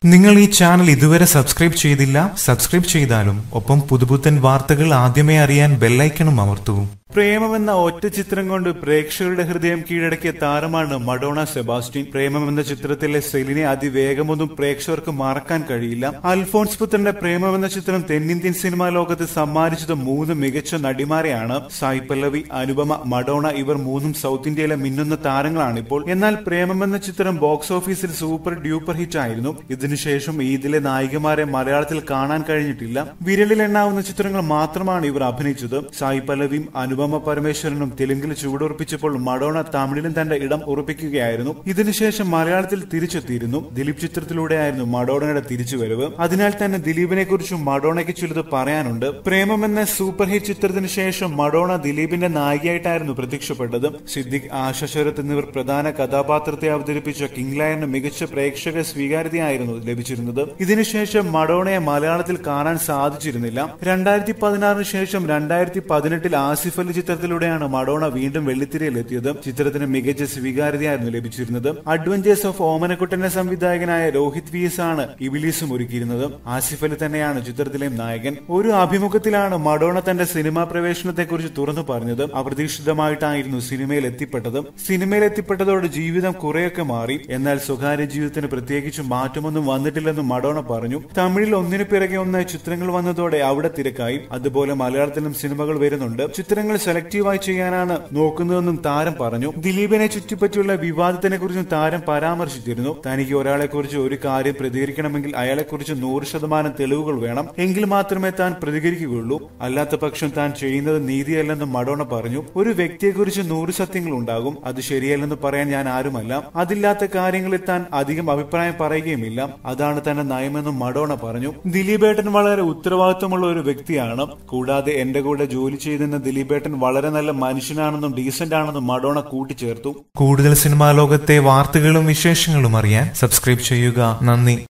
നിങ്ങൾ ഈ ചാനൽ ഇതുവരെ സബ്സ്ക്രൈബ് ചെയ്തില്ല സബ്സ്ക്രൈബ് ചെയ്താലും ഒപ്പം പുതുപുത്തൻ വാർത്തകൾ ആദ്യമേ അറിയാൻ ബെല്ലൈക്കണും അമർത്തൂ പ്രേമമെന്ന ഒറ്റ ചിത്രം കൊണ്ട് പ്രേക്ഷകരുടെ ഹൃദയം കീഴടക്കിയ താരമാണ് മഡോണ സെബാസ്റ്റ്യൻ പ്രേമം എന്ന ചിത്രത്തിലെ സെലിനെ അതിവേഗമൊന്നും പ്രേക്ഷകർക്ക് മറക്കാൻ കഴിയില്ല അൽഫോൺസ് പുത്രന്റെ പ്രേമം എന്ന ചിത്രം തെന്നിന്ത്യൻ സിനിമാ ലോകത്ത് സമ്മാനിച്ചത് മൂന്ന് മികച്ച നടിമാരെയാണ് സായി പല്ലവി അനുപമ മഡോണ ഇവർ മൂന്നും സൗത്ത് ഇന്ത്യയിലെ മിന്നുന്ന താരങ്ങളാണിപ്പോൾ എന്നാൽ പ്രേമം എന്ന ചിത്രം ബോക്സ് ഓഫീസിൽ സൂപ്പർ ഡ്യൂപ്പർ ഹിറ്റ് ആയിരുന്നു ഇതിനുശേഷം ഈദിലെ നായികമാരെ മലയാളത്തിൽ കാണാൻ കഴിഞ്ഞിട്ടില്ല വിരലിൽ എണ്ണാവുന്ന ചിത്രങ്ങൾ മാത്രമാണ് ഇവർ അഭിനയിച്ചത് സായി പല്ലവിയും അനുപമ പരമേശ്വരനും തെലുങ്കിൽ ചൂടുറപ്പിച്ചപ്പോൾ മഡോണ തമിഴിലും തന്റെ ഇടം ഉറപ്പിക്കുകയായിരുന്നു ഇതിനുശേഷം മലയാളത്തിൽ തിരിച്ചെത്തിയിരുന്നു ദിലീപ് ചിത്രത്തിലൂടെയായിരുന്നു മഡോണയുടെ തിരിച്ചുവരവ് അതിനാൽ തന്നെ ദിലീപിനെ കുറിച്ചും മഡോണയ്ക്ക് ചിലത് പറയാനുണ്ട് പ്രേമം എന്ന സൂപ്പർ ഹിറ്റ് ചിത്രത്തിന് ശേഷം മഡോണ ദിലീപിന്റെ നായികയായിട്ടായിരുന്നു പ്രത്യക്ഷപ്പെട്ടത് സിദ്ദിഖ് ആശ ശരത് എന്നിവർ പ്രധാന കഥാപാത്രത്തെ അവതരിപ്പിച്ച കിങ് ലയറിന് മികച്ച പ്രേക്ഷക സ്വീകാര്യതയായിരുന്നു ലഭിച്ചിരുന്നത് ഇതിനുശേഷം മഡോണയെ മലയാളത്തിൽ കാണാൻ സാധിച്ചിരുന്നില്ല രണ്ടായിരത്തി പതിനാറിന് ശേഷം രണ്ടായിരത്തി പതിനെട്ടിൽ ആസിഫ് അലി ചിത്രത്തിലൂടെയാണ് മഡോണ വീണ്ടും വെള്ളിത്തിരയിലെത്തിയത് ചിത്രത്തിന് മികച്ച സ്വീകാര്യതയായിരുന്നു ലഭിച്ചിരുന്നത് അഡ്വഞ്ചേഴ്സ് ഓഫ് ഓമനക്കുട്ടന്റെ സംവിധായകനായ രോഹിത് വി എസ് ആണ് ഇബിലീസും ഒരുക്കിയിരുന്നത് ആസിഫ് അലി തന്നെയാണ് ചിത്രത്തിലെ നായകൻ ഒരു അഭിമുഖത്തിലാണ് മഡോണ തന്റെ സിനിമാ പ്രവേശനത്തെ കുറിച്ച് തുറന്നു പറഞ്ഞത് അപ്രതീക്ഷിതമായിട്ടായിരുന്നു സിനിമയിൽ എത്തിപ്പെട്ടത് സിനിമയിൽ എത്തിപ്പെട്ടതോടെ ജീവിതം കുറെയൊക്കെ മാറി എന്നാൽ സ്വകാര്യ ജീവിതത്തിന് പ്രത്യേകിച്ച് മാറ്റമൊന്നും വന്നിട്ടില്ലെന്ന് മഡോണ പറഞ്ഞു തമിഴിൽ ഒന്നിനു പിറകെ ഒന്നായി ചിത്രങ്ങൾ വന്നതോടെ അവിടെ തിരക്കായി അതുപോലെ മലയാളത്തിലും സിനിമകൾ വരുന്നുണ്ട് ചിത്രങ്ങൾ സെലക്റ്റീവായി ചെയ്യാനാണ് നോക്കുന്നതെന്നും താരം പറഞ്ഞു ദിലീപിനെ ചുറ്റിപ്പറ്റിയുള്ള വിവാദത്തിനെ കുറിച്ചും താരം പരാമർശിച്ചിരുന്നു തനിക്ക് ഒരാളെ കുറിച്ച് ഒരു കാര്യം പ്രതികരിക്കണമെങ്കിൽ അയാളെ കുറിച്ച് നൂറ് ശതമാനം തെളിവുകൾ വേണം എങ്കിൽ മാത്രമേ താൻ പ്രതികരിക്കുകയുള്ളൂ അല്ലാത്ത പക്ഷം താൻ ചെയ്യുന്നത് നീതിയല്ലെന്ന് മഡോണ പറഞ്ഞു ഒരു വ്യക്തിയെക്കുറിച്ച് നൂറ് സത്യങ്ങൾ ഉണ്ടാകും അത് ശരിയല്ലെന്ന് പറയാൻ ഞാൻ ആരുമല്ല അതില്ലാത്ത കാര്യങ്ങളിൽ താൻ അധികം അഭിപ്രായം പറയുകയുമില്ല അതാണ് തന്റെ നയമെന്നും മഡോണ പറഞ്ഞു ദിലീപേട്ടൻ വളരെ ഉത്തരവാദിത്വമുള്ള ഒരു വ്യക്തിയാണ് കൂടാതെ എന്റെ കൂടെ ജോലി ചെയ്തിരുന്ന ദിലീപേട്ടൻ വളരെ നല്ല മനുഷ്യനാണെന്നും ഡീസന്റ് ആണെന്നും മഡോണ കൂട്ടിച്ചേർത്തു കൂടുതൽ സിനിമാ ലോകത്തെ വാർത്തകളും വിശേഷങ്ങളും അറിയാൻ സബ്സ്ക്രൈബ് ചെയ്യുക നന്ദി